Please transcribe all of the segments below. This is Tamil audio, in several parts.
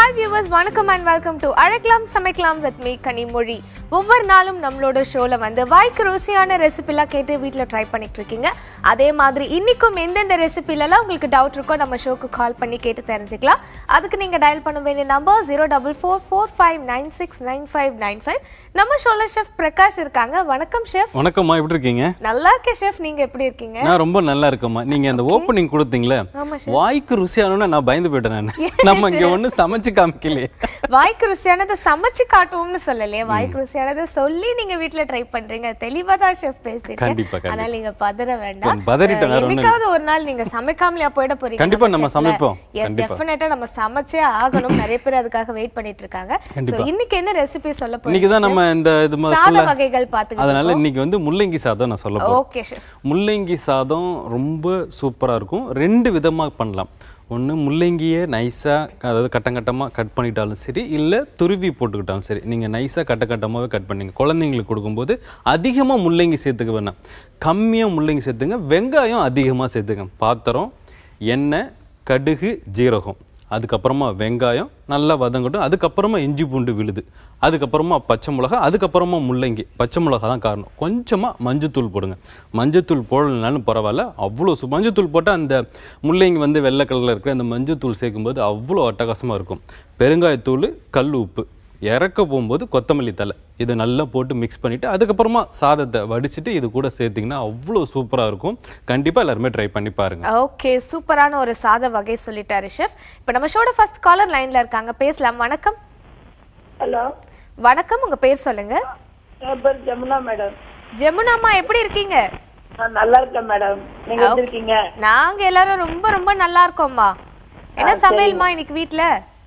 ஹாய் வியூவர்ஸ் வணக்கம் அண்ட் வெல்கம் டு அழைக்கலாம் சமைக்கலாம் வித் மீ கனிமொழி ஒவ்வொரு நாளும் நம்மளோட ஷோல வந்து வாய்க்கு ருசியான ரெசிபிலாம் கேட்டு வீட்டில் ட்ரை பண்ணிட்டு இருக்கீங்க அதே மாதிரி இன்னைக்கும் எந்தெந்த ரெசிபிலலாம் உங்களுக்கு டவுட் இருக்கோ நம்ம ஷோக்கு கால் பண்ணி கேட்டு தெரிஞ்சுக்கலாம் அதுக்கு நீங்க டயல் பண்ண வேண்டிய number zero double four four five nine six nine five nine five நம்ம ஷோல ஷெஃப் பிரகாஷ் இருக்காங்க வணக்கம் ஷெஃப் வணக்கம்மா எப்படி இருக்கீங்க நல்லா இருக்கேன் ஷெஃப் நீங்க எப்படி இருக்கீங்க நான் ரொம்ப நல்லா இருக்கேம்மா நீங்க அந்த ஓப்பனிங் கொடுத்தீங்களே ஆமா வாய்க்கு ருசியானோன்னு நான் பயந்து போயிட்டேன் நான் நம்ம இங்க ஒண்ணு சமைச்சு காமிக்கலையே வாய்க்கு ருசியானதை சமைச்சு காட்டுவோம்னு சொல்லலையே வாய்க்கு ருசியானதை சொல்லி நீங்க வீட்ல ட்ரை பண்றீங்க தெளிவா தான் ஷெஃப் பேசுறீங்க கண்டிப்பா, கண்டிப்பா. அதனால நீங்க பதற வேண்டாம் கொஞ்சம் பதறிட்டேன், வேற ஒண்ணும் இல்ல. என்னைக்காவது ஒரு நாள் நீங்க சமைக்காமலையா போயிட போறீங்க கண்டிப்பா நம்ம சமைப்போம். எஸ் கண்டிப்பா. டெஃபினட்டா நம்ம சமைச்சே ஆகணும் நிறைய பேர் அதுக்காக வெயிட் பண்ணிட்டு இருக்காங்க கண்டிப்பா. So, இன்னைக்கு என்ன ரெசிபி சொல்ல போறீங்க இன்னைக்கு தான் நம்ம இந்த இது ம- சாத full ஆ- வகைகள் பாத்துக்கலாம் அதனால இன்னைக்கு வந்து முள்ளங்கி சாதம் நான் சொல்ல போறேன் ஓகே ஷெஃப் முள்ளங்கி சாதம் ரொம்ப சூப்பரா இருக்கும் ரெண்டு விதமா பண்ணலாம் ஒன்று முள்ளங்கியை நைஸாக அதாவது கட்டங்கட்டமாக கட் பண்ணிட்டாலும் சரி இல்லை துருவி போட்டுக்கிட்டாலும் சரி நீங்கள் நைஸாக கட்ட கட்டமாகவே கட் பண்ணீங்க குழந்தைங்களுக்கு கொடுக்கும்போது அதிகமாக முள்ளங்கி சேர்த்துக்க வேணாம் கம்மியாக முள்ளங்கி சேர்த்துங்க வெங்காயம் அதிகமாக சேர்த்துங்க பாத்திரம் எண்ணெய் கடுகு ஜீரகம் அதுக்கப்புறமா வெங்காயம் நல்லா வதங்கட்டும் அதுக்கப்புறமா இஞ்சி பூண்டு விழுது அதுக்கப்புறமா பச்சை மிளகா அதுக்கப்புறமா முள்ளங்கி பச்சை மிளகா தான் காரணம் கொஞ்சமாக மஞ்சத்தூள் போடுங்க மஞ்சத்தூள் போடலனாலும் பரவாயில்ல அவ்வளோ சு மஞ்சத்தூள் போட்டால் அந்த முள்ளங்கி வந்து வெள்ளை கலரில் இருக்கிற அந்த மஞ்சத்தூள் சேர்க்கும்போது அவ்வளோ அட்டகாசமாக இருக்கும் பெருங்காயத்தூள் கல் உப்பு இறக்க போகும்போது கொத்தமல்லி தலை இதை நல்லா போட்டு மிக்ஸ் பண்ணிவிட்டு அதுக்கப்புறமா சாதத்தை வடிச்சிட்டு இது கூட சேர்த்திங்கன்னா அவ்வளோ சூப்பராக இருக்கும் கண்டிப்பாக எல்லாருமே ட்ரை பண்ணி பாருங்க ஓகே சூப்பரான ஒரு சாத வகை சொல்லிட்டாரு ஷெஃப் இப்போ நம்ம ஷோட ஃபர்ஸ்ட் காலர் லைன்ல இருக்காங்க பேசலாம் வணக்கம் ஹலோ வணக்கம் உங்க பேர் சொல்லுங்க என் பேர் ஜமுனா மேடம் ஜெமுனாமா எப்படி இருக்கீங்க நான் நல்லா இருக்கேன் மேடம் நீங்க எப்படி இருக்கீங்க நாங்க எல்லாரும் ரொம்ப ரொம்ப நல்லா இருக்கோம்மா என்ன சமையல்மா இன்னைக்கு வீட்ல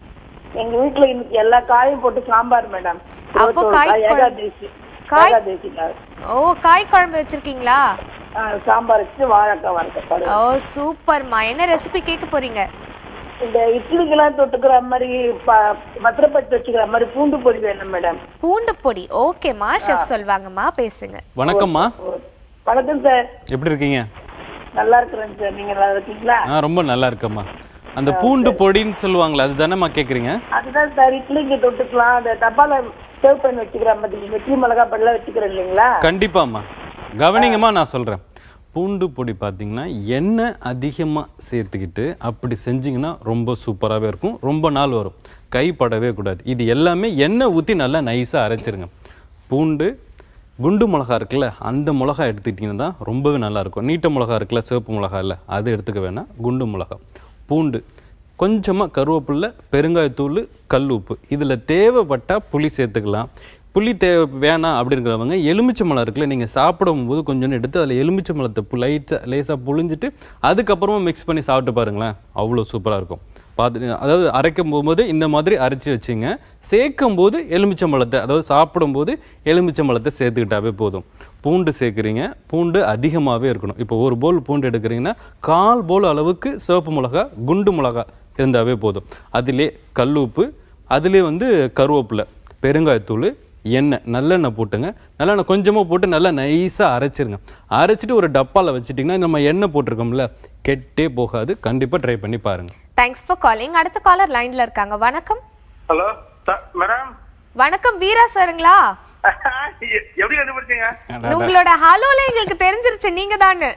எங்க வீட்டுல இன்னைக்கு எல்லா காயும் போட்டு சாம்பார் மேடம் அப்போ காய் குழம்பு- ஏகாதேசி காய்- ஏகாதேசி நாள். ஓ காய் குழம்பு வச்சிருக்கீங்களா ஆ, சாம்பார் வச்சு வாழைக்காய் வறுக்கப்படு ஓ சூப்பர்மா என்ன ரெசிபி கேட்க போறீங்க இந்த இட்லிக்கெல்லாம் தொட்டுக்கிற மாதிரி ப- பத்திரப்பட்டு வச்சுக்கிற மாதிரி பூண்டு பொடி வேணும் மேடம் பூண்டு பொடி ஓகேம்மா ஷெஃப் சொல்வாங்கம்மா பேசுங்க வணக்கம்மா வணக்கம் சார் எப்படி இருக்கீங்க நல்லா இருக்கிறேன் சார் நீங்க நல்லா இருக்கீங்களா ஆ ரொம்ப நல்லா இருக்கம்மா அந்த பூண்டு பொடின்னு சொல்லுவாங்களே அதுதானேம்மா கேட்குறீங்க அதுதான் சார் இட்லிக்கு தொட்டுக்கலாம் அந்த டப்பால சேவ் பண்ணி வச்சுக்கிற மாதிரி வெற்றி மிளகா பல்லாம் வச்சுக்கிறேன் இல்லைங்களா கண்டிப்பாம்மா கவனிங்கம்மா நான் சொல்கிறேன் பூண்டு பொடி பார்த்தீங்கன்னா எண்ணெய் அதிகமாக சேர்த்துக்கிட்டு அப்படி செஞ்சீங்கன்னா ரொம்ப சூப்பராகவே இருக்கும் ரொம்ப நாள் வரும் கைப்படவே கூடாது இது எல்லாமே எண்ணெய் ஊற்றி நல்லா நைஸாக அரைச்சிருங்க பூண்டு குண்டு மிளகா இருக்குல்ல அந்த மிளகா எடுத்துக்கிட்டிங்கன்னா தான் ரொம்பவே நல்லா இருக்கும் நீட்ட மிளகா இருக்குல்ல சிவப்பு மிளகா இல்லை அது எடுத்துக்க வேணாம் குண்டு மிளகா பூண்டு கொஞ்சமாக கருவேப்பில்லை பெருங்காயத்தூள் கல் உப்பு இதில் தேவைப்பட்டால் புளி சேர்த்துக்கலாம் புளி தேவை வேணாம் அப்படிங்கிறவங்க எலுமிச்சம்பழம் இருக்குல்ல நீங்கள் சாப்பிடும்போது கொஞ்சோண்டு எடுத்து அதில் எலுமிச்சம்பழத்தை லைட்டாக லேசாக புழிஞ்சிட்டு அதுக்கப்புறமா மிக்ஸ் பண்ணி சாப்பிட்டு பாருங்களேன் அவ்வளோ சூப்பராக இருக்கும் பார்த்து அதாவது அரைக்கும் போகும்போது இந்த மாதிரி அரைச்சி வச்சுங்க சேர்க்கும் போது எலுமிச்சம்பழத்தை அதாவது சாப்பிடும்போது எலுமிச்சம்பழத்தை சேர்த்துக்கிட்டாவே போதும் பூண்டு சேர்க்குறீங்க பூண்டு அதிகமாகவே இருக்கணும் இப்போ ஒரு போல் பூண்டு எடுக்கிறீங்கன்னா கால் போல் அளவுக்கு சிவப்பு மிளகா குண்டு மிளகா இருந்தாவே போதும் அதிலே கல்லுப்பு அதிலே வந்து கருவேப்பிலை பெருங்காயத்தூள் எண்ணெய் நல்லெண்ணெய் போட்டுங்க நல்லெண்ணெய் கொஞ்சமாக போட்டு நல்லா நைஸாக அரைச்சிருங்க அரைச்சிட்டு ஒரு டப்பாவில் வச்சுட்டிங்கன்னா நம்ம எண்ணெய் போட்டிருக்கோம்ல கெட்டே போகாது கண்டிப்பாக ட்ரை பண்ணி பாருங்க தேங்க்ஸ் ஃபார் காலிங் அடுத்த காலர் லைன்ல இருக்காங்க வணக்கம் ஹலோ மேடம் வணக்கம் வீரா சாருங்களா எப்படி கண்டுபிடிச்சீங்க உங்களோட ஹலோல எங்களுக்கு தெரிஞ்சிருச்சு நீங்க தானே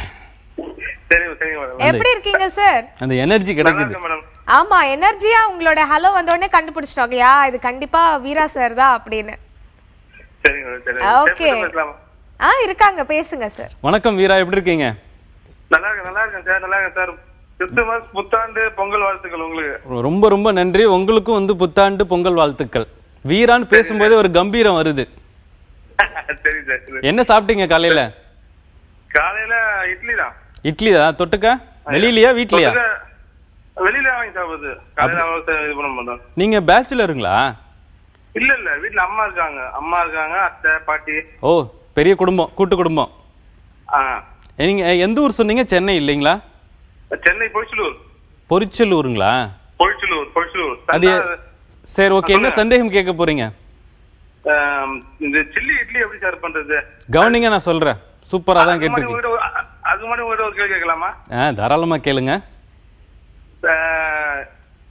சரிங்க சரிங்க மேடம் எப்படி இருக்கீங்க சார் அந்த எனர்ஜி நல்லா கிடைக்குது இருக்கேன் மேடம் ஆமா எனர்ஜியா உங்களோட ஹலோ வந்த உடனே கண்டுபிடிச்சிட்டோம் யா இது கண்டிப்பா வீரா சார் தான் அப்படின்னு சரிங்க மேடம் சரிங்க Okay. சரி, பேசலாமா? ஆ இருக்காங்க பேசுங்க சார் வணக்கம் வீரா எப்படி இருக்கீங்க நல்லா இருக்கேன் நல்லா இருக்கேன் சார் நல்லா இருக்கேன் சார் கிறிஸ்துமஸ் புத்தாண்டு பொங்கல் வாழ்த்துக்கள் உங்களுக்கு ரொம்ப ரொம்ப நன்றி உங்களுக்கும் வந்து புத்தாண்டு பொங்கல் வாழ்த்துக்கள் வீரான்னு பேசும்போதே ஒரு கம்பீரம் வருது சரி சார் சரி. என்ன சாப்பிட்டீங்க காலையில காலையில இட்லி தான் இட்லி தான் தொட்டுக்க வெளியிலயா வீட்லயா தொட்டுக்க வெளியில வாங்கி சாப்பிடுது காலையில அவ்வளவு இது பண்ண மாட்டோம் நீங்க பேச்சுலருங்களா இல்ல இல்ல வீட்டுல அம்மா இருக்காங்க அம்மா இருக்காங்க அத்தை பாட்டி ஓ பெரிய குடும்பம் கூட்டு குடும்பம் ஆ நீங்க எந்த ஊர் சொன்னீங்க சென்னை இல்லைங்களா சென்னை பொய்ச்சலூர் பொரிச்சலூருங்களா பொய்ச்சலூர் பொய்ச்சலூர் அது சரி ஓகே என்ன சந்தேகம் கேட்க போறீங்க ஆம், இந்த சில்லி இட்லி எப்படி சார் பண்றது கவனிங்க நான் சொல்றேன் சூப்பரா தான் அது மாதிரி கேட்டிருக்கீங்க உங்ககிட்ட ஒரு- அது மாதிரி உங்ககிட்ட ஒரு கேள்வி கேட்கலாமா ஆ தாராளமா கேளுங்க அஹ்,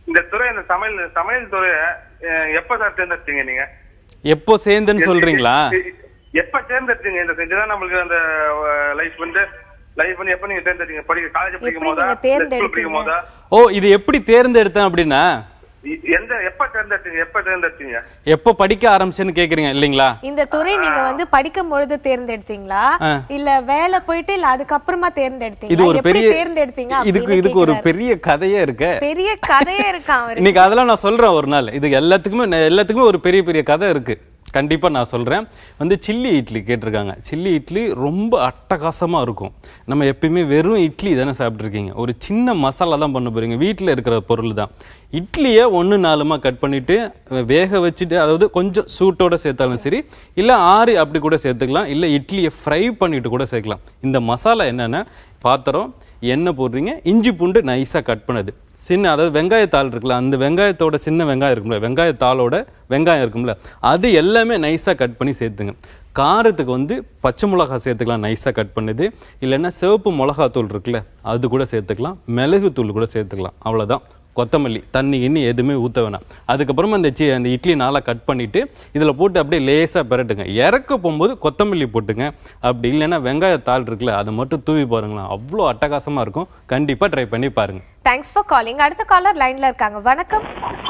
இந்த துறை இந்த சமையல் சமையல் துறையை அஹ், எப்ப சார் தேர்ந்தெடுத்தீங்க நீங்க எப்போ சேர்ந்துன்னு சொல்றீங்களா எப்ப தேர்ந்தெடுத்தீங்க இந்த செஞ்சுதான் நம்மளுக்கு அந்த லைஃப் வந்து லைஃப் வந்து எப்ப நீங்க தேர்ந்தெடுத்தீங்க படிக்க காலேஜ் படிக்கும் போதா நீங்க தேர்ந்தெடுத்தீங்க? ஸ்கூல் படிக்கும் போதா ஓ இது எப்படி தேர்ந்தெடுத்தேன் அப்படின்னா இ- எந்த எப்ப தேர்ந்தெடுத்தீங்க எப்ப தேர்ந்தெடுத்தீங்க எப்போ படிக்க ஆரம்பிச்சேன்னு கேக்குறீங்க இல்லைங்களா இந்த துறை நீங்க வந்து படிக்கும் பொழுது தேர்ந்தெடுத்தீங்களா ஆ. இல்ல வேலை போயிட்டு இல்ல அதுக்கப்புறமா இது தேர்ந்தெடுத்தீங்களா ஒரு எப்படி பெரிய தேர்ந்தெடுத்தீங்க இதுக்கு அப்படின்னு இதுக்கு ஒரு கேக்குறாரு. பெரிய கதையே இருக்கு பெரிய கதையே இருக்கான் அவருக்கு இன்னைக்கு அதெல்லாம் நான் சொல்றேன் ஒரு நாள் இது எல்லாத்துக்குமே நெ- எல்லாத்துக்குமே ஒரு பெரிய பெரிய கதை இருக்கு கண்டிப்பா நான் சொல்றேன் வந்து சில்லி இட்லி கேட்டிருக்காங்க சில்லி இட்லி ரொம்ப அட்டகாசமா இருக்கும் நம்ம எப்பயுமே வெறும் இட்லி தானே சாப்பிட்ருக்கீங்க ஒரு சின்ன மசாலா தான் பண்ண போறீங்க வீட்டில் இருக்கிற பொருள் தான் இட்லியை ஒன்று நாலுமா கட் பண்ணிட்டு அஹ், வேக வச்சுட்டு அதாவது கொஞ்சம் சூட்டோட சேர்த்தாலும் சரி இல்லை ஆறு அப்படி கூட சேர்த்துக்கலாம் இல்லை இட்லியை ஃப்ரை பண்ணிட்டு கூட சேர்க்கலாம் இந்த மசாலா என்னன்னா பாத்திரம் எண்ணெய் போடுறீங்க இஞ்சி பூண்டு நைஸாக கட் பண்ணது சின்ன அதாவது வெங்காயத்தாள் இருக்குல்ல அந்த வெங்காயத்தோட சின்ன வெங்காயம் இருக்கும்ல வெங்காயத்தாளோட வெங்காயம் இருக்கும்ல அது எல்லாமே நைஸாக கட் பண்ணி சேர்த்துங்க காரத்துக்கு வந்து பச்சை மிளகா சேர்த்துக்கலாம் நைஸாக கட் பண்ணுது இல்லைன்னா சிவப்பு மிளகாத்தூள் இருக்குல்ல அது கூட சேர்த்துக்கலாம் மிளகு தூள் கூட சேர்த்துக்கலாம் அவ்வளவுதான் கொத்தமல்லி தண்ணி கிண்ணி எதுவுமே ஊற்ற வேணாம் அதுக்கப்புறமா அந்த சி அந்த இட்லி நாளாக கட் பண்ணிட்டு இதில் போட்டு அப்படியே லேசாக பிரட்டுங்க இறக்க போகும்போது கொத்தமல்லி போட்டுங்க அப்படி இல்லைன்னா வெங்காயத்தாள் இருக்குல்ல அதை மட்டும் தூவி பாருங்களேன் அவ்வளோ அட்டகாசமாக இருக்கும் கண்டிப்பாக ட்ரை பண்ணி பாருங்க தேங்க்ஸ் ஃபார் காலிங் அடுத்த காலர் லைன்ல இருக்காங்க வணக்கம்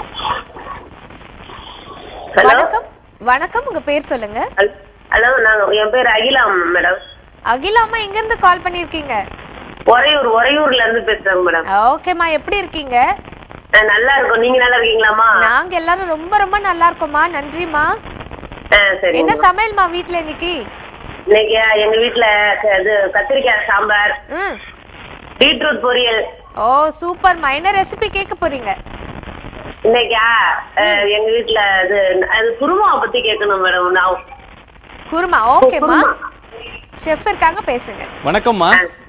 ஹலோ வணக்கம் வணக்கம் உங்க பேர் சொல்லுங்க ஹலோ நாங்க என் பேர் அகிலா மேடம் அகிலாமா எங்க இருந்து கால் பண்ணிருக்கீங்க ஒரையூர் ஒரையூர்ல இருந்து பேசுறேங்க மேடம் ஓகேம்மா எப்படி இருக்கீங்க அஹ் நல்லா இருக்கும் நீங்க நல்லா இருக்கீங்களாமா நாங்க எல்லாரும் ரொம்ப ரொம்ப நல்லா இருக்கோம்மா நன்றிம்மா அஹ் சரி என்ன சமையல்மா வீட்ல இன்னைக்கு இன்னைக்கு எங்க வீட்டுல இது கத்திரிக்காய் சாம்பார் ம் பீட்ரூட் பொரியல் ஓ சூப்பர்மா என்ன ரெசிபி கேட்க போறீங்க இன்னைக்கா அஹ் எங்க வீட்டுல இது அது குருமாவை பத்தி கேட்கணும் மேடம் நான் குருமா ஓகேம்மா குருமா. ஷெஃப் இருக்காங்க பேசுங்க வணக்கம்மா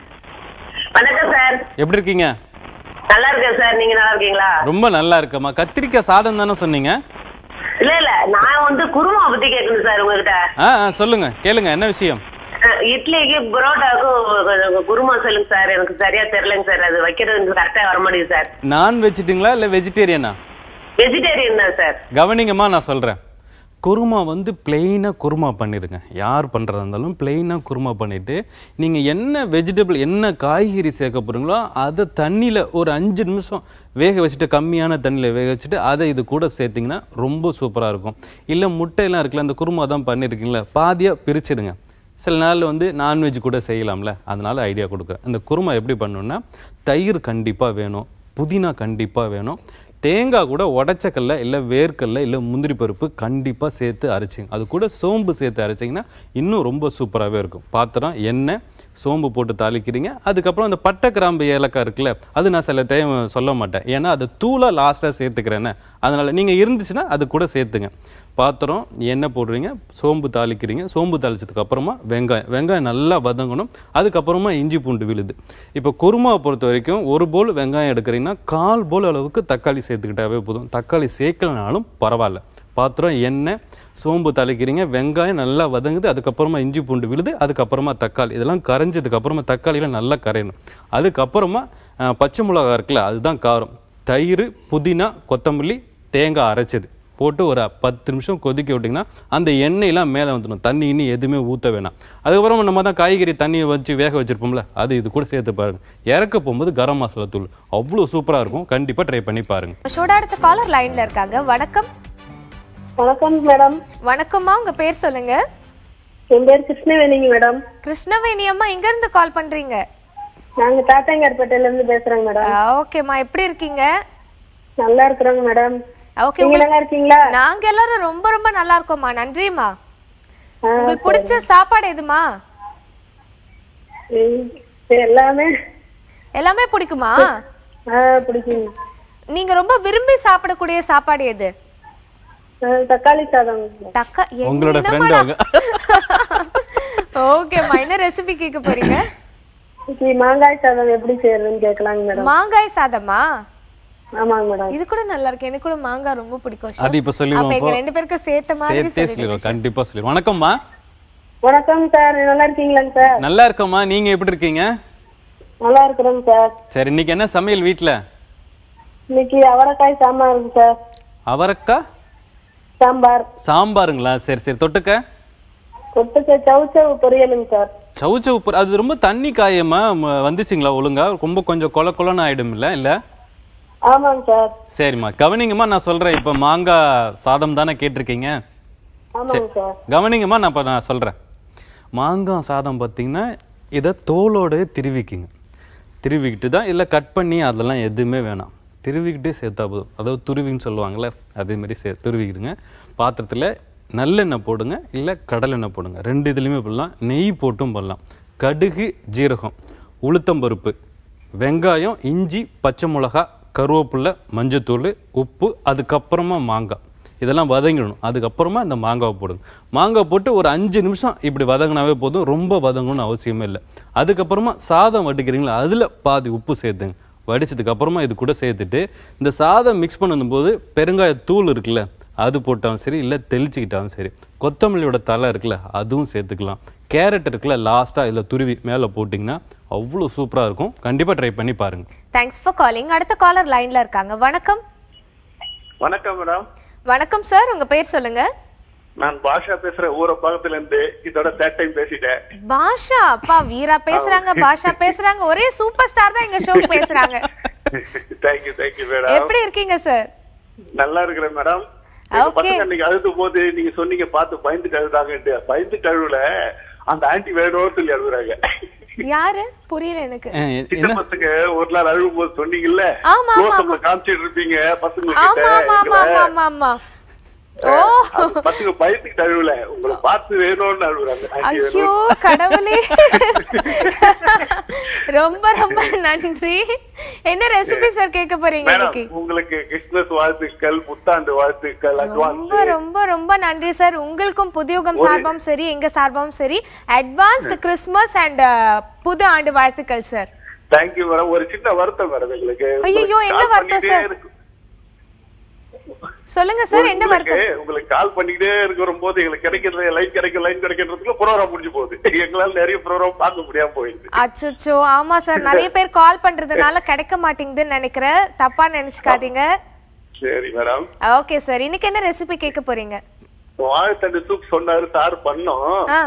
வணக்கம் சார் எப்படி இருக்கீங்க நல்லா இருக்கேன் சார் நீங்க நல்லா இருக்கீங்களா ரொம்ப நல்லா இருக்கம்மா கத்திரிக்காய் சாதம் தானே சொன்னீங்க இல்ல இல்ல நான் வந்து குருமாவை பத்தி கேட்கணும் சார் உங்ககிட்ட ஆ ஆ, சொல்லுங்க கேளுங்க என்ன விஷயம் அஹ் இட்லிக்கு புரோட்டாக்கும் குருமா சொல்லுங்க சார் எனக்கு சரியா தெரியலங்க சார் அது வைக்கிறது கரெக்டா வர மாட்டேங்குது சார் நான் வெஜிட்டுங்களா இல்லை வெஜிடேரியனா வெஜிடேரியன் தான் சார் கவனிங்கம்மா நான் சொல்கிறேன் குருமா வந்து பிளெயினாக குருமா பண்ணிடுங்க யார் பண்ணுறதா இருந்தாலும் பிளெயினாக குருமா பண்ணிவிட்டு நீங்கள் என்ன வெஜிடபிள் என்ன காய்கறி சேர்க்க போகிறீங்களோ அதை தண்ணியில் ஒரு அஞ்சு நிமிஷம் வேக வச்சுட்டு கம்மியான தண்ணியில் வேக வச்சுட்டு அதை இது கூட சேர்த்திங்கன்னா ரொம்ப சூப்பராக இருக்கும் இல்லை முட்டையெல்லாம் இருக்குல்ல அந்த குருமா தான் பண்ணியிருக்கீங்களா பாதியாக பிரிச்சிடுங்க சில நாள் வந்து நான்வெஜ் கூட செய்யலாம்ல அதனால ஐடியா கொடுக்குறேன் இந்த குருமா எப்படி பண்ணணும்னா தயிர் கண்டிப்பாக வேணும் புதினா கண்டிப்பாக வேணும் தேங்காய் கூட உடச்சக்கல்ல இல்லை வேர்க்கல்ல இல்லை முந்திரி பருப்பு கண்டிப்பாக சேர்த்து அரைச்சிங்க அது கூட சோம்பு சேர்த்து அரைச்சிங்கன்னா இன்னும் ரொம்ப சூப்பராகவே இருக்கும் பாத்திரம் எண்ணெய் சோம்பு போட்டு தாளிக்கிறீங்க அதுக்கப்புறம் அந்த பட்டை கிராம்பு ஏலக்காய் இருக்குல்ல அது நான் சில டைம் சொல்ல மாட்டேன் ஏன்னா அது தூளாக லாஸ்ட்டாக சேர்த்துக்கிறேன்னு அதனால நீங்கள் இருந்துச்சுன்னா அது கூட சேர்த்துங்க பாத்திரம் எண்ணெய் போடுறீங்க சோம்பு தாளிக்கிறீங்க சோம்பு தாளிச்சதுக்கு அப்புறமா வெங்காயம் வெங்காயம் நல்லா வதங்கணும் அதுக்கப்புறமா இஞ்சி பூண்டு விழுது இப்போ குருமாவை பொறுத்த வரைக்கும் ஒரு போல் வெங்காயம் எடுக்கிறீங்கன்னா கால் போல் அளவுக்கு தக்காளி சேர்த்துக்கிட்டாவே போதும் தக்காளி சேர்க்கலனாலும் பரவாயில்ல பாத்திரம் எண்ணெய் சோம்பு தாளிக்கிறீங்க வெங்காயம் நல்லா வதங்குது அதுக்கப்புறமா இஞ்சி பூண்டு விழுது அதுக்கப்புறமா தக்காளி இதெல்லாம் கரைஞ்சதுக்கு அப்புறமா தக்காளியில நல்லா கரையணும் அதுக்கப்புறமா அஹ், பச்சை மிளகா இருக்குல்ல அதுதான் காரம் தயிர் புதினா கொத்தமல்லி தேங்காய் அரைச்சது போட்டு ஒரு பத்து நிமிஷம் கொதிக்க விட்டிங்கன்னா அந்த எண்ணெயெல்லாம் மேலே வந்துடும் தண்ணி இன்னும் எதுவுமே ஊற்ற வேணாம் அதுக்கப்புறம் நம்ம தான் காய்கறி தண்ணியை வச்சு வேக வச்சிருப்போம்ல அது இது கூட சேர்த்து பாருங்க இறக்க போகும்போது கரம் மசாலா தூள் அவ்வளோ சூப்பராக இருக்கும் கண்டிப்பாக ட்ரை பண்ணி பாருங்க ஷோட அடுத்த காலர் லைன்ல இருக்காங்க வணக்கம் வணக்கம் மேடம் வணக்கம்மா உங்க பேர் சொல்லுங்க என் பேர் கிருஷ்ணவேணிங்க மேடம் கிருஷ்ணவேணி அம்மா எங்க இருந்து கால் பண்றீங்க நாங்க தாத்தாங்கார்பேட்டையில இருந்து பேசுறோங்க மேடம் ஓகேம்மா எப்படி இருக்கீங்க நல்லா இருக்கிறோங்க மேடம் ஓகே நீங்க நல்லா இருக்கீங்களா நாங்க எல்லாரும் ரொம்ப ரொம்ப நல்லா இருக்கோம்மா நன்றிம்மா ஆ, உங்களுக்கு பிடிச்ச சாப்பாடு எதுமா ம், சரி, எல்லாமே எல்லாமே பிடிக்குமா ஆ, பிடிக்குங்க நீங்க ரொம்ப விரும்பி சாப்பிடக்கூடிய சாப்பாடு எது ஆ, தக்காளி சாதம் தக்கா உங்களோட ஃப்ரெண்ட் அவங்க ஓகேம்மா என்ன ரெசிபி கேட்க போறீங்க இன்னைக்கு மாங்காய் சாதம் எப்படி செய்யறதுன்னு கேட்கலாங்க மேடம் மாங்காய் சாதமா ஆமாங்க மேடம் இது கூட நல்லா இருக்கு எனக்கு கூட மாங்காய் ரொம்ப பிடிக்கும் அது இப்போ அப்ப சொல்லிடுவோம் எங்க இப்போ ரெண்டு பேருக்கும் சேர்த்த மாதிரி சேர்த்தே சொல்லிடுங்க. சொல்லிடுவோம் கண்டிப்பாக சொல்லிடுவோம் வணக்கம்மா வணக்கம் சார் நல்லா இருக்கீங்களாங்க சார் நல்லா இருக்கம்மா நீங்க எப்படி இருக்கீங்க நல்லா இருக்கிறோங்க சார் சரி இன்னைக்கு என்ன சமையல் வீட்ல இன்னைக்கு அவரைக்காய் சாம்பார் இருக்கு சார் அவரக்காய் சாம்பார் சாம்பாருங்களா சரி சரி தொட்டுக்க தொட்டுக்க சவுச்சவு பொரியலுங்க சார் சவுச்சவு பொரி- அது ரொம்ப தண்ணி காயமா ம- வந்துச்சுங்களா ஒழுங்கா ரொம்ப கொஞ்சம் கொல கொலன்னு ஆயிடும்ல இல்ல ஆமாங்க சார் சரிம்மா கவனிங்கம்மா நான் சொல்றேன் இப்ப மாங்காய் சாதம் தானே கேட்டிருக்கீங்க ஆமாங்க சார் கவனிங்கம்மா நான் இப்போ நான் சொல்கிறேன் மாங்காய் சாதம் பார்த்தீங்கன்னா இதை தோலோட திருவிக்குங்க திருவிக்கிட்டு தான் இல்லை கட் பண்ணி அதெல்லாம் எதுவுமே வேணாம் திருவிக்கிட்டே சேர்த்தா போதும் அதாவது துருவின்னு சொல்லுவாங்கள்ல அதேமாரி சே துருவிக்கிடுங்க பாத்திரத்தில் நல்லெண்ணெய் போடுங்க இல்லை கடலெண்ணெய் போடுங்க ரெண்டு இதுலேயுமே போடலாம் நெய் போட்டும் போடலாம் கடுகு ஜீரகம் உளுத்தம்பருப்பு வெங்காயம் இஞ்சி பச்சை மிளகா கருவேப்பிலை மஞ்சத்தூள் உப்பு அதுக்கப்புறமா மாங்காய் இதெல்லாம் வதங்கிடணும் அதுக்கப்புறமா இந்த மாங்காவை போடுங்க மாங்காய் போட்டு ஒரு அஞ்சு நிமிஷம் இப்படி வதங்கினாவே போதும் ரொம்ப வதங்கணும்னு அவசியமே இல்லை அதுக்கப்புறமா சாதம் வடிக்கிறீங்களா அதில் பாதி உப்பு சேர்த்துங்க வடிச்சதுக்கு அப்புறமா இது கூட சேர்த்துட்டு இந்த சாதம் மிக்ஸ் பண்ணும்போது பெருங்காய தூள் இருக்குல்ல அது போட்டாலும் சரி இல்லை தெளிச்சுக்கிட்டாலும் சரி கொத்தமல்லியோட தலை இருக்குல்ல அதுவும் சேர்த்துக்கலாம் கேரட் இருக்குல்ல லாஸ்ட்டாக இதில் துருவி மேலே போட்டிங்கன்னா அவ்வளோ சூப்பராக இருக்கும் கண்டிப்பாக ட்ரை பண்ணி பாருங்கள் தேங்க்ஸ் ஃபார் காலிங் அடுத்த காலர் லைன்ல இருக்காங்க வணக்கம் வணக்கம் மேடம் வணக்கம் சார் உங்க பேர் சொல்லுங்க நான் பாஷா பேசுறேன் ஊர பக்கத்துல இருந்து இதோட தேர்ட் டைம் பேசிட்டேன் பாஷா அப்பா வீரா பேசுறாங்க பாஷா பேசுறாங்க ஒரே சூப்பர் ஸ்டார் தான் எங்க ஷோக்கு பேசுறாங்க தேங்க்யூ தேங்க்யூ மேடம் எப்படி இருக்கீங்க சார் நல்லா இருக்கிறேன் மேடம் எங்க Okay. பசங்க அன்னைக்கு அழுது போது நீங்க சொன்னீங்க பார்த்து பயந்துட்டு அழுதாங்கன்ட்டு பயந்துட்டு அழுவுல அந்த ஆன்டி வேணும்னு சொல்லி அழுகுறாங்க யாரு புரியல எனக்கு சின்ன என்ன பசங்க ஒரு நாள் அழுகும் போது சொன்னீங்கல்ல ஆமா, ஆமா, close up ல ஆமா. காமிச்சிட்டு இருப்பீங்க பசங்க ஆமா ஆமா ஆமா ஆமா ஆமா ஆமா ஓ பசங்க பயந்துக்கிட்டு அழுவல உங்களை பார்த்து வேணும்னு அழுகுறாங்க ஆன்டி ஐயோ வேணும் கடவுளே ரொம்ப ரொம்ப நன்றி என்ன ரெசிபி சார் கேட்க போறீங்க மேடம் இன்னைக்கு உங்களுக்கு கிறிஸ்துமஸ் வாழ்த்துக்கள் புத்தாண்டு வாழ்த்துக்கள் அட்வான்ஸ் ரொம்ப ரொம்ப ரொம்ப நன்றி சார் உங்களுக்கும் புதியுகம் சார்பாம் சரி எங்க சார்பாவும் சரி அட்வான்ஸ்ட் கிறிஸ்மஸ் அண்ட் புது ஆண்டு வாழ்த்துக்கள் சார் தேங்க்யூ மேடம் ஒரு சின்ன வருத்தம் மேடம் எங்களுக்கு ஐயையோ, என்ன உங்களுக்கு call வருத்தம் பண்ணிக்கிட்டே சார்? இருக்கு- சொல்லுங்க சார் என்ன உங்களுக்கு- வருத்தம் உங்களுக்கு கால் பண்ணிக்கிட்டே இருக்கிற போது எங்களுக்கு கிடைக்கிறது லைன் கிடைக்கும் லைன் கிடைக்கிறதுக்குள்ள ப்ரோக்ராம் முடிஞ்சு போகுது எங்களால நிறைய ப்ரோக்ராம் பார்க்க முடியாம போயிடுது அச்சோ ஆமா சார் நிறைய பேர் கால் பண்றதுனால கிடைக்க மாட்டேங்குதுன்னு நினைக்கிறேன் தப்பா நினைச்சுக்காதீங்க சரி மேடம் ஓகே சார் இன்னைக்கு என்ன ரெசிபி கேட்க போறீங்க வாழைத்தண்டு சூப் சொன்னாரு சார் பண்ணோம் ஆ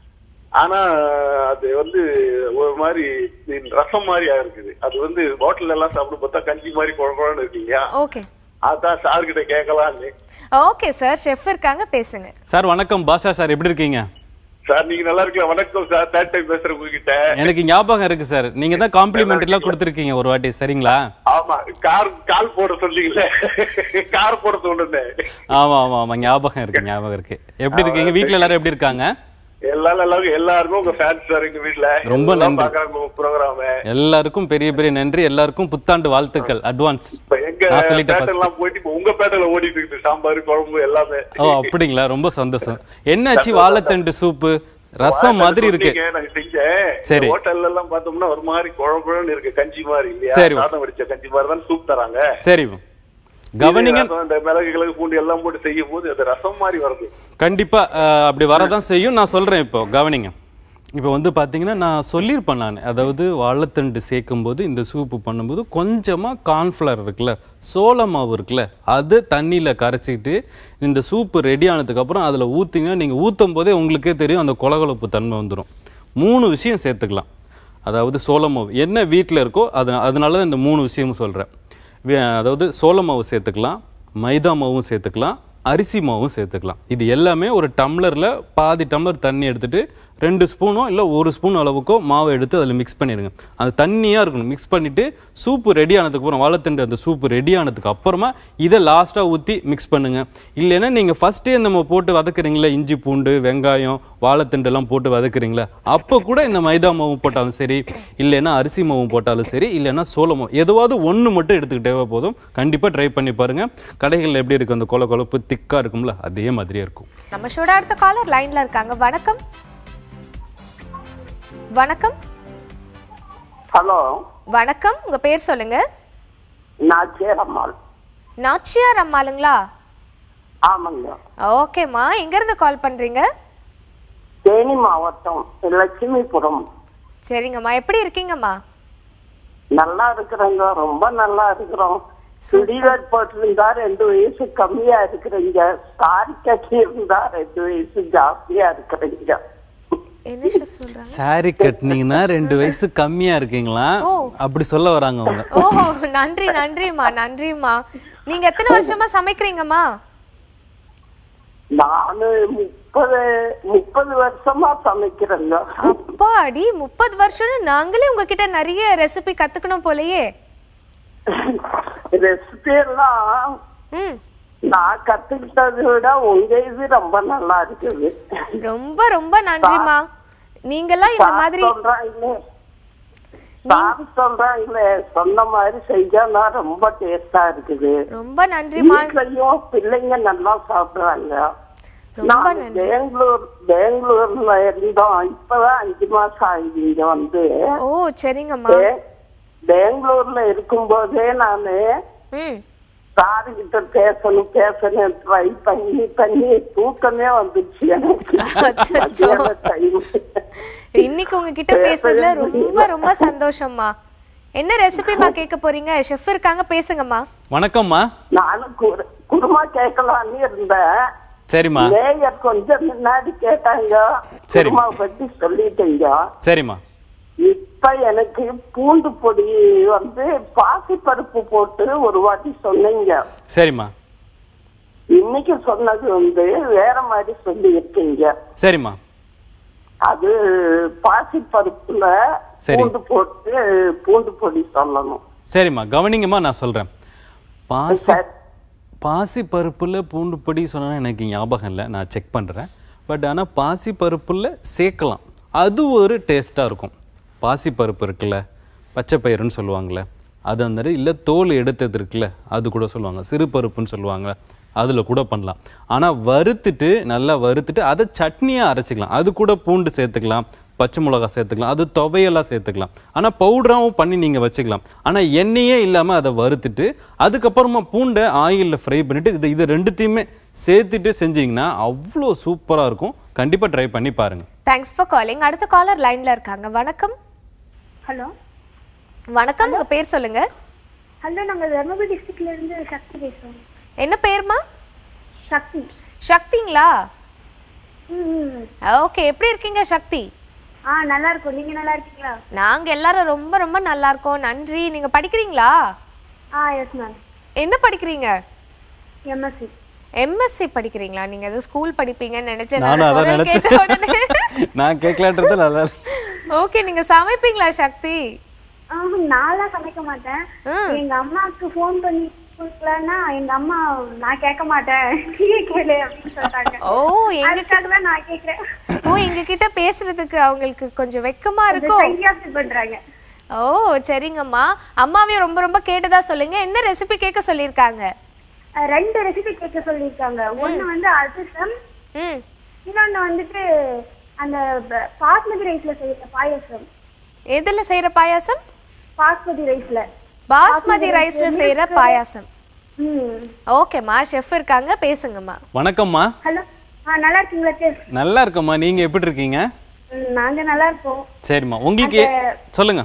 ஆனா அது வந்து ஒரு மாதிரி ரசம் மாதிரியா இருக்குது அது வந்து ஹோட்டல்ல எல்லாம் சாப்பிட்டு பார்த்தா கஞ்சி மாதிரி குழம்புன்னு இருக்கு இல்லையா ஓகே அதான் சார் கிட்ட கேட்கலான்னு ஓகே சார் ஷெஃப் இருக்காங்க பேசுங்க சார் வணக்கம் பாஷா சார் எப்படி இருக்கீங்க சார் நீங்க நல்லா இருக்கலாம் வணக்கம் சார் தேர்ட் டைம் பேசுறேன் உங்ககிட்ட எனக்கு ஞாபகம் இருக்கு சார் நீங்க தான் காம்ப்ளிமெண்ட் எல்லாம் கொடுத்துருக்கீங்க ஒரு வாட்டி சரிங்களா ஆமா கார் கால் போட சொன்னீங்கல்ல கார் போட சொன்னேன் ஆமா ஆமா ஆமா ஞாபகம் இருக்கு ஞாபகம் இருக்கு எப்படி இருக்கீங்க வீட்ல எல்லாரும் எப்படி இருக்காங்க எல்லாரும் எல்லாரும் எல்லாருக்கும் உங்க ஃபேன்ஸ் சார் எங்க வீட்ல ரொம்ப எல்லாம் நன்றி. பாக்குறாங்க உங்க ப்ரோக்ராம் எல்லாருக்கும் பெரிய பெரிய நன்றி எல்லாருக்கும் புத்தாண்டு வாழ்த்துக்கள் அட்வான்ஸ் இப்ப எங்க நான் சொல்லிட்டேன் first. பேட்டெல்லாம் போயிட்டு இப்ப உங்க பேட்டல ஓடிட்டு இருக்கு சாம்பார் குழம்பு எல்லாமே ஓ அப்படிங்களா ரொம்ப சந்தோஷம் என்னாச்சு வாழைத்தண்டு சூப்பு ரசம் மாதிரி இருக்கு சொன்னீங்க, நான் செஞ்சேன் சரி. ஹோட்டல்ல எல்லாம் பார்த்தோம்னா ஒரு மாதிரி குழம்புன்னு இருக்கு கஞ்சி மாதிரி இல்லையா சரி. சாதம் வடிச்ச கஞ்சி மாதிரி தான் சூப் தராங்க சரி கவனிங்க இது ரசம், இந்த மிளகு கிழகு பூண்டு எல்லாம் போட்டு செய்யும் போது அது ரசம் மாதிரி வருது கண்டிப்பா அஹ், அப்படி வரதான் செய்யும் நான் சொல்றேன் இப்போ கவனிங்க இப்போ வந்து பாத்தீங்கன்னா நான் சொல்லியிருப்பேன் நான் அதாவது வாழைத்தண்டு சேர்க்கும் போது இந்த சூப்பு பண்ணும்போது கொஞ்சமா கார்ன்ஃப்ளவர் இருக்குல்ல சோள மாவு இருக்குல்ல அது தண்ணியில கரைச்சிக்கிட்டு இந்த சூப்பு ரெடி ஆனதுக்கு அப்புறம் அதுல ஊத்திங்கன்னா நீங்க ஊத்தும் போதே உங்களுக்கே தெரியும் அந்த கொலகொலப்பு தன்மை வந்துடும் மூணு விஷயம் சேர்த்துக்கலாம் அதாவது சோள மாவு என்ன வீட்டில் இருக்கோ அது அதனால தான் இந்த மூணு விஷயமும் சொல்கிறேன் அதாவது சோள மாவு சேர்த்துக்கலாம் மைதா மாவும் சேர்த்துக்கலாம் அரிசி மாவும் சேர்த்துக்கலாம் இது எல்லாமே ஒரு டம்ளரில் பாதி டம்ளர் தண்ணி எடுத்துட்டு ரெண்டு ஸ்பூனோ இல்லை ஒரு ஸ்பூன் அளவுக்கோ மாவை எடுத்து அதில் மிக்ஸ் பண்ணிடுங்க அது தண்ணியாக இருக்கணும் மிக்ஸ் பண்ணிவிட்டு சூப்பு ரெடி ஆனதுக்கு அப்புறம் வாழைத்தண்டு அந்த சூப்பு ரெடி ஆனதுக்கு அப்புறமா இதை லாஸ்ட்டாக ஊற்றி மிக்ஸ் பண்ணுங்க இல்லைன்னா நீங்கள் ஃபஸ்ட்டே நம்ம போட்டு வதக்குறீங்களா இஞ்சி பூண்டு வெங்காயம் வாழைத்தண்டு எல்லாம் போட்டு வதக்குறீங்களா அப்போ கூட இந்த மைதா மாவு போட்டாலும் சரி இல்லைன்னா அரிசி மாவு போட்டாலும் சரி இல்லைன்னா சோள மாவு எதுவாவது ஒன்று மட்டும் எடுத்துக்கிட்டே போதும் கண்டிப்பாக ட்ரை பண்ணி பாருங்க கடைகளில் எப்படி இருக்கு அந்த கொல கொலப்பு திக்காக இருக்கும்ல அதே மாதிரியே இருக்கும் நம்ம ஷோட அடுத்த காலர் லைன்ல இருக்காங்க வணக்கம் வணக்கம் ஹலோ வணக்கம் உங்க பேர் சொல்லுங்க நான் சேரம்மாள் நாச்சியார் அம்மாளுங்களா ஆமாங்க ஓகேம்மா எங்க இருந்து கால் பண்றீங்க தேனி மாவட்டம் லட்சுமிபுரம் சரிங்கம்மா எப்படி இருக்கீங்கம்மா நல்லா இருக்கிறோங்க ரொம்ப நல்லா இருக்கிறோம் சுடிதார் போட்டிருந்தா ரெண்டு வயசு கம்மியா இருக்கிறீங்க சாரி கட்டி இருந்தா ரெண்டு வயசு ஜாஸ்தியா இருக்கிறீங்க என்ன ஷெஃப் சொல்றாங்க சாரி கட்டினீங்கன்னா ரெண்டு வயசு கம்மியா இருக்கீங்களா ஓ. அப்படி சொல்ல வராங்க அவங்க ஓஹோ நன்றி நன்றிம்மா நன்றிம்மா நீங்க எத்தனை வருஷமா சமைக்கிறீங்கம்மா நானு முப்பது முப்பது வருஷமா சமைக்கிறேங்க அப்பாடி முப்பது வருஷம்னு நாங்களே உங்ககிட்ட நிறைய ரெசிபி கத்துக்கணும் போலயே ரெசிபி எல்லாம் ம் நான் கத்துக்கிட்டதை விட உங்க இது ரொம்ப நல்லா இருக்குது ரொம்ப ரொம்ப நன்றிம்மா நீங்கெல்லாம் இந்த சார் மாதிரி சொல்றாங்களே சார் சொல்றாங்களே சொன்ன மாதிரி செஞ்சா ரொம்ப டேஸ்டா இருக்குது ரொம்ப நன்றிம்மா வீட்லயும் பிள்ளைங்க நல்லா சாப்பிடுறாங்க ரொம்ப நான் நன்றி பெங்களூர் பெங்களூர்ல இருந்தோம் இப்பதான் அஞ்சு மாசம் ஆகுது இங்க வந்து ஓ சரிங்கம்மா பெ- பெங்களூர்ல இருக்கும்போதே நானு ம் சாரு கிட்ட பேசணும் பேசணும் ட்ரை பண்ணி பண்ணி தூக்கமே வந்துச்சு எனக்கு அச்சச்சோ. மத்தியான time. இன்னைக்கு உங்ககிட்ட பேசுறதுல ரொம்ப ரொம்ப சந்தோஷம்மா என்ன ரெசிபிமா கேட்க போறீங்க ஷெஃப் இருக்காங்க பேசுங்கம்மா வணக்கம்மா நானும் குரு- குருமா கேட்கலான்னு இருந்தேன் சரிம்மா மேயர் கொஞ்சம் முன்னாடி கேட்டாங்க சரி. குருமா பத்தி சொல்லிட்டீங்க சரிம்மா இப்ப எனக்கு பூண்டு பொடி வந்து பாசிப்பருப்பு போட்டு ஒரு வாட்டி சொன்னீங்க சரிம்மா இன்னைக்கு சொன்னது வந்து வேற மாதிரி சொல்லி இருக்கீங்க சரிம்மா அது பாசிப்பருப்புல சரி. பூண்டு போட்டு பூண்டு பொடி சொல்லணும் சரிம்மா கவனிங்கம்மா நான் சொல்றேன் பாசி சரி. பாசி பருப்புல பூண்டு பொடி சொன்னா எனக்கு ஞாபகம் இல்லை நான் செக் பண்றேன் பட் ஆனா பாசி பருப்புல சேர்க்கலாம் அது ஒரு டேஸ்டா இருக்கும் பாசி பருப்பு இருக்குல்ல பச்சை பயிறுன்னு சொல்லுவாங்கல்ல அது அந்த இல்லை தோல் எடுத்தது இருக்குல்ல அது கூட சொல்லுவாங்க சிறு பருப்புன்னு சொல்லுவாங்க அதுல கூட பண்ணலாம் ஆனா வறுத்துட்டு நல்லா வறுத்துட்டு அதை சட்னியா அரைச்சிக்கலாம் அது கூட பூண்டு சேர்த்துக்கலாம் பச்சை மிளகாய் சேர்த்துக்கலாம் அது துவையெல்லாம் சேர்த்துக்கலாம் ஆனா பவுடராகவும் பண்ணி நீங்க வச்சுக்கலாம் ஆனா எண்ணெயே இல்லாம அதை வறுத்துட்டு அதுக்கப்புறமா பூண்டை ஆயில்ல ஃப்ரை பண்ணிட்டு இது இது ரெண்டுத்தையுமே சேர்த்துட்டு செஞ்சீங்கன்னா அவ்வளோ சூப்பரா இருக்கும் கண்டிப்பா ட்ரை பண்ணி பாருங்க தேங்க்ஸ் ஃபார் காலிங் அடுத்த காலர் லைன்ல இருக்காங்க வணக்கம் ஹலோ வணக்கம் உங்க பேர் சொல்லுங்க ஹலோ நாங்கள் தர்மபுரி டிஸ்ட்ரிக்ட்ல இருந்து சக்தி பேசுறோம் என்ன பேர்மா சக்தி சக்திங்களா ம் ஓகே எப்படி இருக்கீங்க சக்தி ஆ நல்லா இருக்கும் நீங்க நல்லா இருக்கீங்களா நாங்க எல்லாரும் ரொம்ப ரொம்ப நல்லா இருக்கோம் நன்றி நீங்க படிக்கிறீங்களா ஆ எஸ் மேம் என்ன படிக்கிறீங்க எம்எஸ்சி எம்எஸ்சி படிக்கிறீங்களா நீங்க ஏதோ ஸ்கூல் படிப்பீங்கன்னு நினைச்சேன் நானும் அதான் குரல் கேட்ட உடனே நினைச்சேன் நான் கேட்கலான்றது நல்லா ஓகே நீங்க சமைப்பீங்களா சக்தி ஆ நான்லாம் சமைக்க மாட்டேன் ம். எங்க அம்மாவுக்கு ஃபோன் பண்ணி கொடுக்கலன்னா எங்க அம்மா நான் கேட்க மாட்டேன் நீயே கேளு அப்படின்னு சொல்றாங்க ஓ எங்க அதுக்காக தான் நான் கேக்குறேன் ஓ எங்க கிட்ட பேசுறதுக்கு அவங்களுக்கு கொஞ்சம் வெக்கமா கொஞ்சம் இருக்கும் கையா ஃபீல் பண்றாங்க ஓ சரிங்கம்மா அம்மாவையும் ரொம்ப ரொம்ப கேட்டதா சொல்லுங்க என்ன ரெசிபி கேட்க சொல்லியிருக்காங்க அஹ் ரெண்டு ரெசிபி கேட்க சொல்லியிருக்காங்க ஒண்ணு வந்து அதிர்ஷ்டம் ம் இன்னொன்னு வந்துட்டு அந்த ப- பாஸ்மதி ரைஸ்ல செய்யற பாயசம் எதுல செய்யற பாயாசம் பாஸ்மதி ரைஸ்ல பாஸ்மதி ரைஸ்ல செய்யற பாயாசம் ம் ஓகேம்மா ஷெஃப் இருக்காங்க பேசுங்கம்மா வணக்கம்மா ஹலோ ஆ நல்லா இருக்கீங்களா சார் நல்லா இருக்கம்மா நீங்க எப்படி இருக்கீங்க ம், நாங்க நல்லா இருக்கோம் சரிம்மா உங்களுக்கு சொல்லுங்க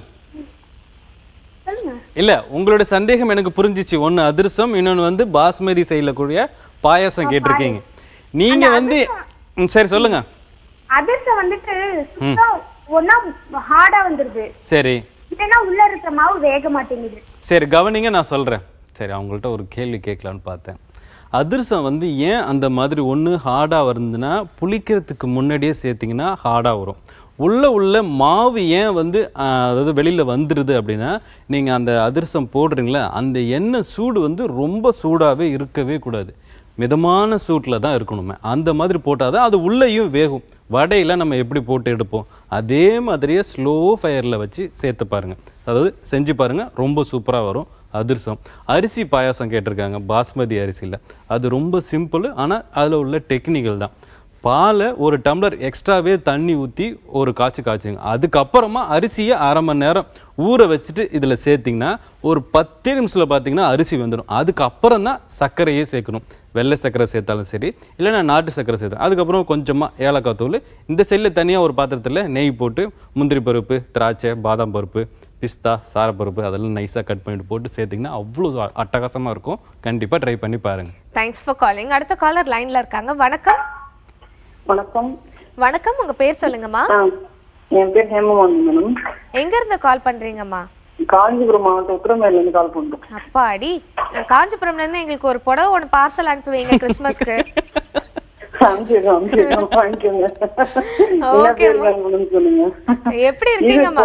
சொல்லுங்க இல்ல உங்களோட சந்தேகம் எனக்கு புரிஞ்சிச்சு ஒன்னு அதிரசம் இன்னொன்னு வந்து பாஸ்மதி செய்யக்கூடிய பாயாசம் கேட்டிருக்கீங்க நீங்க வந்து ம், சரி சொல்லுங்க அதிர்ஷ்டம் வந்துட்டு சுத்தா ஒன்னா ஹார்டா வந்துருது சரி இல்லைன்னா உள்ள இருக்கிற மாவு வேக மாட்டேங்குது சரி கவனிங்க நான் சொல்றேன் சரி அவங்கள்ட்ட ஒரு கேள்வி கேட்கலான்னு பார்த்தேன் அதிரசம் வந்து ஏன் அந்த மாதிரி ஒன்று ஹார்டாக வருதுன்னா புளிக்கிறதுக்கு முன்னாடியே சேர்த்திங்கன்னா ஹார்டாக வரும் உள்ள உள்ள மாவு ஏன் வந்து ஆஹ், அதாவது வெளியில் வந்துடுது அப்படின்னா நீங்கள் அந்த அதிரசம் போடுறீங்களா அந்த எண்ணெய் சூடு வந்து ரொம்ப சூடாகவே இருக்கவே கூடாது மிதமான சூட்டில் தான் இருக்கணுமே அந்த மாதிரி போட்டால் தான் அது உள்ளேயும் வேகும் வடையெல்லாம் நம்ம எப்படி போட்டு எடுப்போம் அதே மாதிரியே ஸ்லோ ஃபயரில் வச்சு சேர்த்து பாருங்க அதாவது செஞ்சு பாருங்க ரொம்ப சூப்பராக வரும் அதிர்சம் அரிசி பாயாசம் கேட்டிருக்காங்க பாஸ்மதி அரிசியில் அது ரொம்ப சிம்பிள் ஆனால் அதில் உள்ள டெக்னிக்கல் தான் பாலை ஒரு டம்ளர் எக்ஸ்ட்ராவே தண்ணி ஊற்றி ஒரு காய்ச்சி காய்ச்சுங்க அதுக்கப்புறமா அரிசியை அரை மணி நேரம் ஊற வச்சுட்டு இதில் சேர்த்திங்கன்னா ஒரு பத்தே நிமிஷத்தில் பார்த்தீங்கன்னா அரிசி வந்துடும் அதுக்கப்புறம் தான் சர்க்கரையே சேர்க்கணும் வெள்ளை சர்க்கரை சேர்த்தாலும் சரி இல்லைன்னா நாட்டு சர்க்கரை சேர்த்தா அதுக்கப்புறம் கொஞ்சமாக ஏலக்காய் தூள் இந்த செல்லில் தனியாக ஒரு பாத்திரத்தில் நெய் போட்டு முந்திரி பருப்பு திராட்சை பாதாம் பருப்பு பிஸ்தா சாரப்பருப்பு அதெல்லாம் நைஸாக கட் பண்ணிட்டு போட்டு சேர்த்திங்கன்னா அவ்வளோ அட்டகாசமாக இருக்கும் கண்டிப்பாக ட்ரை பண்ணி பாருங்கள் தேங்க்ஸ் ஃபார் காலிங் அடுத்த காலர் லைன்ல இருக்காங்க வணக்கம் வணக்கம் வணக்கம் உங்க பேர் சொல்லுங்கம்மா ஆ, என் பேர் ஹேமமாலினி மேடம் எங்க இருந்து கால் பண்றீங்கம்மா காஞ்சிபுரம் மாவட்டம் உத்திரமேல இருந்து கால் பண்றோம் அப்பாடி நான் காஞ்சிபுரம்ல இருந்து எங்களுக்கு ஒரு புடவை ஒன்று பார்சல் அனுப்பி வைங்க கிறிஸ்மஸ்க்கு அனுப்பிடுறோம் அனுப்பிடுறோம் வாங்கிக்கோங்க என்ன Okay, பேர் அம்மா. வேணும்னு சொல்லுங்க எப்படி இருக்கீங்கம்மா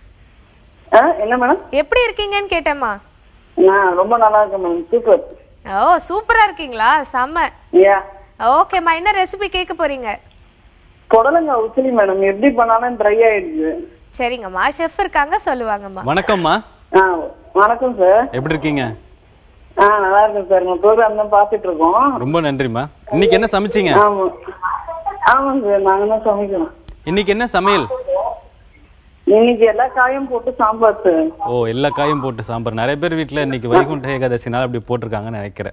ஆ, என்ன மேடம் எப்படி இருக்கீங்கன்னு கேட்டேம்மா நான் ரொம்ப நல்லா இருக்கேன் மேடம் சூப்பர் ஓ சூப்பரா இருக்கீங்களா செம்ம யா ஓகேம்மா என்ன ரெசிபி கேட்க போறீங்க புடலங்க உசிலி மேடம் எப்படி பண்ணாலும் ட்ரை ஆயிடுது சரிங்கம்மா ஷெஃப் இருக்காங்க சொல்லுவாங்கம்மா வணக்கம்மா ஆ வணக்கம் சார் எப்படி இருக்கீங்க ஆ நல்லா இருக்கேன் சார் உங்க ப்ரோக்ராம் தான் பார்த்துட்டு இருக்கோம் ரொம்ப நன்றிம்மா இன்னைக்கு என்ன சமைச்சீங்க ஆமா ஆமாங்க சார் நாங்க தான் சமைக்கிறோம் இன்னைக்கு என்ன சமையல் இன்னைக்கு எல்லா காயும் போட்டு சாம்பார் சார் ஓ எல்லா காயும் போட்டு சாம்பார் நிறைய பேர் வீட்டில் இன்னைக்கு வைகுண்ட ஏகாதசினால அப்படி போட்டிருக்காங்கன்னு நினைக்கிறேன்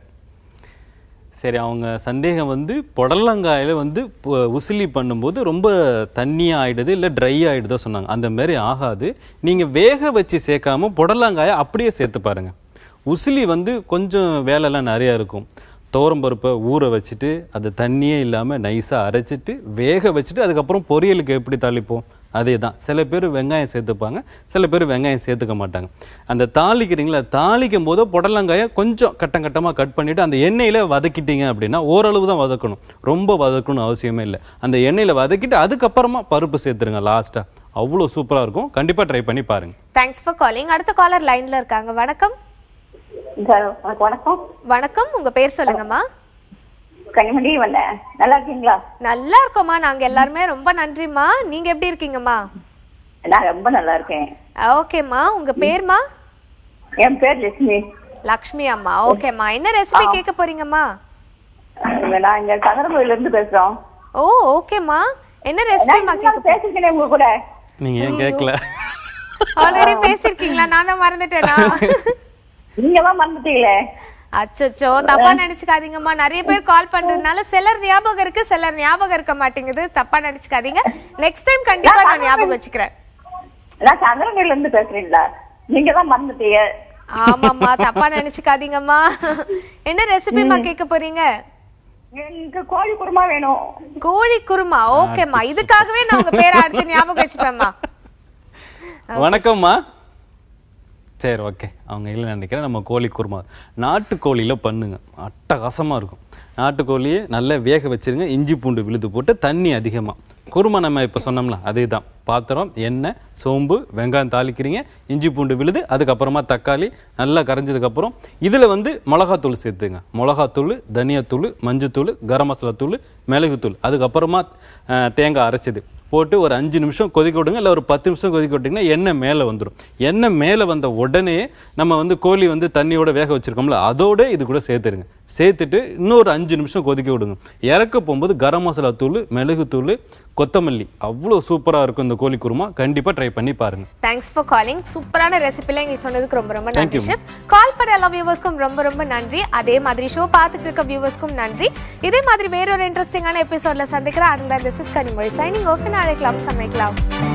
சரி அவங்க சந்தேகம் வந்து புடலங்காயில வந்து பு- உசிலி பண்ணும்போது ரொம்ப தண்ணியாக ஆயிடுது இல்லை ட்ரை ஆயிடுதோ சொன்னாங்க அந்த மாதிரி ஆகாது நீங்கள் வேக வச்சு சேர்க்காம புடலங்காயை அப்படியே சேர்த்து பாருங்க உசிலி வந்து கொஞ்சம் வேலைலாம் நிறையா இருக்கும் பருப்பை ஊற வச்சுட்டு அது தண்ணியே இல்லாமல் நைஸாக அரைச்சிட்டு வேக வச்சுட்டு அதுக்கப்புறம் பொரியலுக்கு எப்படி தாளிப்போம் அதே தான் சில பேர் வெங்காயம் சேர்த்துப்பாங்க சில பேர் வெங்காயம் சேர்த்துக்க மாட்டாங்க அந்த தாளிக்கிறீங்களா தாளிக்கும் போது புடலங்காயை கொஞ்சம் கட்டம் கட்டமாக கட் பண்ணிவிட்டு அந்த எண்ணெயில் வதக்கிட்டீங்க அப்படின்னா ஓரளவு தான் வதக்கணும் ரொம்ப வதக்கணும் அவசியமே இல்லை அந்த எண்ணெயில் வதக்கிட்டு அதுக்கப்புறமா பருப்பு சேர்த்துருங்க லாஸ்ட்டாக அவ்வளோ சூப்பராக இருக்கும் கண்டிப்பாக ட்ரை பண்ணி பாருங்கள் தேங்க்ஸ் ஃபார் காலிங் அடுத்த காலர் லைன்ல இருக்காங்க வணக்கம் வணக்கம் வணக்கம் உங்க பேர் சொல்லுங்கம்மா கனிமொழி வந்தேன் நல்லா இருக்கீங்களா நல்லா இருக்கோம்மா நாங்க எல்லாருமே ரொம்ப நன்றிம்மா நீங்க எப்படி இருக்கீங்கம்மா நான் ரொம்ப நல்லா இருக்கேன் ஓகேம்மா உங்க பேர்மா என் பேர் லட்சுமி லக்ஷ்மி அம்மா ஓகேம்மா என்ன ரெசிபி கேட்க போறீங்கம்மா நான் இங்க சங்கரகோயில இருந்து பேசுறோம் ஓ ஓகேம்மா என்ன ரெசிபிமா கேட்க பேசிருக்கேன் உங்க கூட நீங்கள் ஏன் கேட்கல ஆல்ரெடி பேசிருக்கீங்களா நான் தான் மறந்துட்டேனா நீங்க தான் மறந்துட்டீங்களே அச்சச்சோ தப்பா நினைச்சுக்காதீங்கம்மா நிறைய பேர் கால் பண்றதுனால சிலர் ஞாபகம் இருக்கு சிலர் ஞாபகம் இருக்க மாட்டேங்குது தப்பா நினைச்சுக்காதீங்க நெக்ஸ்ட் டைம் கண்டிப்பா நான் ஞாபகம் வச்சுக்கிறேன் நான் சங்கரகோயில இருந்து பேசுறீங்களா நீங்க தான் மறந்துட்டீங்க ஆமாம்மா தப்பா நினைச்சுக்காதீங்கம்மா என்ன ரெசிபிமா கேட்க போறீங்க எனக்கு கோழி குருமா வேணும் கோழி குருமா ஓகேம்மா இதுக்காகவே நான் உங்க பேரை அடுத்து ஞாபகம் வச்சுப்பேம்மா வணக்கம்மா சரி ஓகே அவங்க இல்லை நினைக்கிறேன் நம்ம கோழி குருமா நாட்டுக்கோழியில் பண்ணுங்க அட்டகாசமாக இருக்கும் நாட்டுக்கோழியை நல்லா வேக வச்சிருங்க இஞ்சி பூண்டு விழுது போட்டு தண்ணி அதிகமாக குருமா நம்ம இப்போ சொன்னோம்ல அதே தான் பாத்திரம் எண்ணெய் சோம்பு வெங்காயம் தாளிக்கிறீங்க இஞ்சி பூண்டு விழுது அதுக்கப்புறமா தக்காளி நல்லா கரைஞ்சதுக்கப்புறம் இதில் வந்து மிளகாத்தூள் சேர்த்துங்க மிளகாத்தூள் தனியாத்தூள் மஞ்சத்தூள் கரம் மசாலா தூள் மிளகுத்தூள் அதுக்கப்புறமா அஹ், தேங்காய் அரைச்சது போட்டு ஒரு அஞ்சு நிமிஷம் கொதிக்க விடுங்க இல்லை ஒரு பத்து நிமிஷம் கொதிக்க விட்டிங்கன்னா எண்ணெய் மேலே வந்துடும் எண்ணெய் மேலே வந்த உடனே நம்ம வந்து கோழி வந்து தண்ணியோட வேக வச்சிருக்கோம்ல அதோட இது கூட சேர்த்துருங்க சேர்த்துட்டு இன்னொரு அஞ்சு நிமிஷம் கொதிக்க விடுங்க இறக்க போகும்போது கரம் மசாலா தூள் மிளகுத்தூள் கொத்தமல்லி அவ்வளோ சூப்பராக இருக்கும் இந்த கோழி குருமா கண்டிப்பாக ட்ரை பண்ணி பாருங்க தேங்க்ஸ் ஃபார் காலிங் சூப்பரான ரெசிபில எங்களுக்கு சொன்னதுக்கு ரொம்ப ரொம்ப Thank நன்றி you, ஷெஃப் கால் பண்ண எல்லா வியூவர்ஸ்க்கும் ரொம்ப ரொம்ப நன்றி அதே மாதிரி ஷோ பார்த்துட்டு இருக்க வியூவர்ஸ்க்கும் நன்றி இதே மாதிரி வேறொரு இன்ட்ரெஸ்டிங்கான எபிசோட்ல சந்திக்கிறேன் and this is Kanimozhi signing off அழைக்கலாம் சமைக்கலாம்